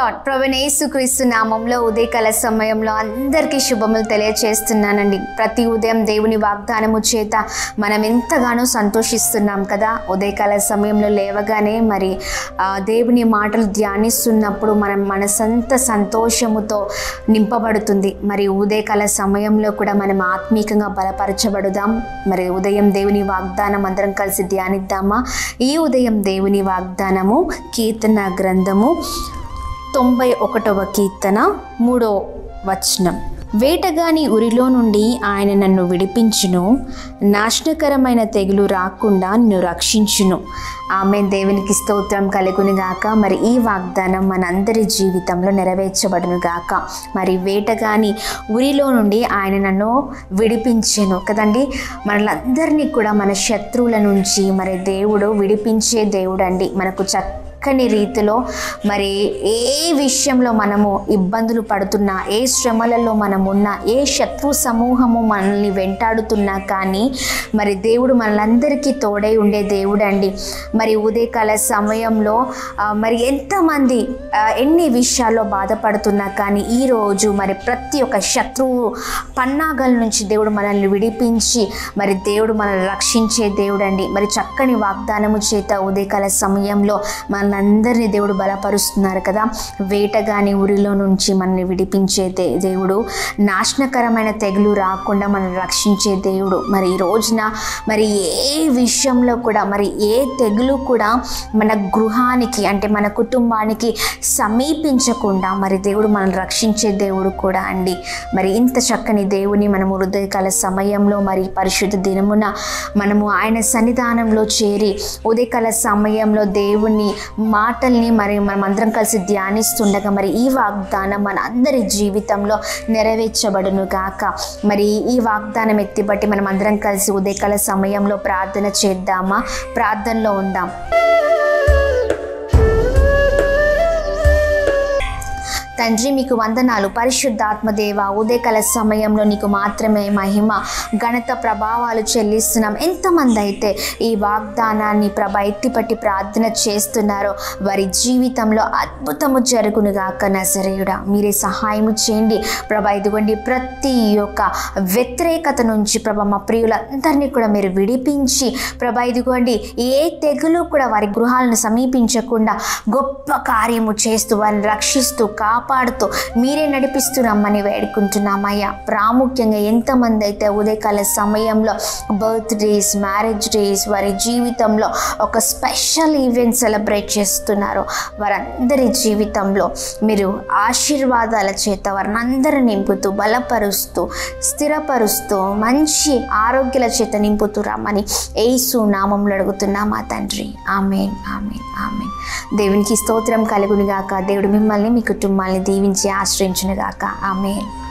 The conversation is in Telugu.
లాడ్ ప్రవణేసు క్రీస్తు నామంలో ఉదయకాల సమయంలో అందరికీ శుభములు తెలియచేస్తున్నానండి ప్రతి ఉదయం దేవుని వాగ్దానము చేత మనం ఎంతగానో సంతోషిస్తున్నాం కదా ఉదయకాల సమయంలో లేవగానే మరి ఆ, దేవుని మాటలు ధ్యానిస్తున్నప్పుడు మనం మనసంత సంతోషముతో నింపబడుతుంది మరి ఉదయకాల సమయంలో కూడా మనం ఆత్మీకంగా బలపరచబడుదాం మరి ఉదయం దేవుని వాగ్దానం అందరం కలిసి ధ్యానిద్దామా ఈ ఉదయం దేవుని వాగ్దానము కీర్తన గ్రంథము తొంభై ఒకటవ కీర్తన మూడో వచనం వేటగాని ఉరిలో నుండి ఆయన నన్ను విడిపించును నాశనకరమైన తెగులు రాకుండా నిన్ను రక్షించును ఆమె దేవునికి స్తోత్రం కలుగును గాక మరి ఈ వాగ్దానం మనందరి జీవితంలో నెరవేర్చబడును గాక మరి వేటగాని ఉరిలో నుండి ఆయన నన్ను విడిపించెను కదండి మనలందరినీ కూడా మన శత్రువుల నుంచి మరి దేవుడు విడిపించే దేవుడు అండి మనకు చక్క చక్కని రీతిలో మరి ఏ విషయంలో మనము ఇబ్బందులు పడుతున్నా ఏ శ్రమలలో మనం ఉన్నా ఏ శత్రు సమూహము మనల్ని వెంటాడుతున్నా కానీ మరి దేవుడు మనలందరికీ తోడై ఉండే దేవుడు అండి మరి ఉదయకాల సమయంలో ఆ, మరి ఎంతమంది ఆ, ఎన్ని విషయాల్లో బాధపడుతున్నా కానీ ఈరోజు మరి ప్రతి ఒక్క శత్రువు పన్నాగల నుంచి దేవుడు మనల్ని విడిపించి మరి దేవుడు మనల్ని రక్షించే దేవుడు అండి మరి చక్కని వాగ్దానము చేత ఉదయకాల సమయంలో మనందరినీ దేవుడు బలపరుస్తున్నారు కదా వేటగాని ఊరిలో నుంచి మనల్ని విడిపించే దే- దేవుడు నాశనకరమైన తెగులు రాకుండా మనల్ని రక్షించే దేవుడు మరి ఈ రోజున మరి ఏ విషయంలో కూడా మరి ఏ తెగులు కూడా మన గృహానికి అంటే మన కుటుంబానికి సమీపించకుండా మరి దేవుడు మనల్ని రక్షించే దేవుడు కూడా అండి మరి ఇంత చక్కని దేవుని మనము హృదయకాల సమయంలో మరి పరిశుద్ధ దినమున మనము ఆయన సన్నిధానంలో చేరి ఉదయకాల సమయంలో దేవుని మాటల్ని మరి మనం అందరం కలిసి ధ్యానిస్తుండగా మరి ఈ వాగ్దానం మన అందరి జీవితంలో నెరవేర్చబడును గాక మరి ఈ వాగ్దానం ఎత్తిబట్టి మనం అందరం కలిసి ఉదయకాల సమయంలో ప్రార్థన చేద్దామా ప్రార్థనలో ఉందాం తండ్రి మీకు వందనాలు పరిశుద్ధాత్మదేవ ఉదయకాల సమయంలో నీకు మాత్రమే మహిమ ఘనత ప్రభావాలు చెల్లిస్తున్నాం ఎంతమంది అయితే ఈ వాగ్దానాన్ని ప్రభ ఎత్తిపట్టి ప్రార్థన చేస్తున్నారో వారి జీవితంలో అద్భుతము జరుగునుగాక నజరేయుడా మీరే సహాయము చేయండి ప్రభ ఇదిగోండి ప్రతి ఒక్క వ్యతిరేకత నుంచి ప్రభ మా ప్రియులందరినీ కూడా మీరు విడిపించి ప్రభ ఇదిగోండి ఏ తెగులు కూడా వారి గృహాలను సమీపించకుండా గొప్ప కార్యము చేస్తూ వారిని రక్షిస్తూ కాపాడుతూ మీరే నడిపిస్తున్నామని వేడుకుంటున్నామయ్యా ప్రాముఖ్యంగా ఎంతమంది అయితే ఉదయకాల సమయంలో బర్త్డేస్ మ్యారేజ్ డేస్ వారి జీవితంలో ఒక స్పెషల్ ఈవెంట్ సెలబ్రేట్ చేస్తున్నారో వారందరి జీవితంలో మీరు ఆశీర్వాదాల చేత వారిని అందరూ నింపుతూ బలపరుస్తూ స్థిరపరుస్తూ మంచి ఆరోగ్యాల చేత నింపుతూ రమ్మని ఏసు నామంలో అడుగుతున్నా మా తండ్రి ఆమెన్ ఆమెన్ ఆమెన్ దేవునికి స్తోత్రం కలుగునుగాక దేవుడు మిమ్మల్ని మీ కుటుంబాన్ని దీవించి ఆశ్రయించునుగాక ఆమెన్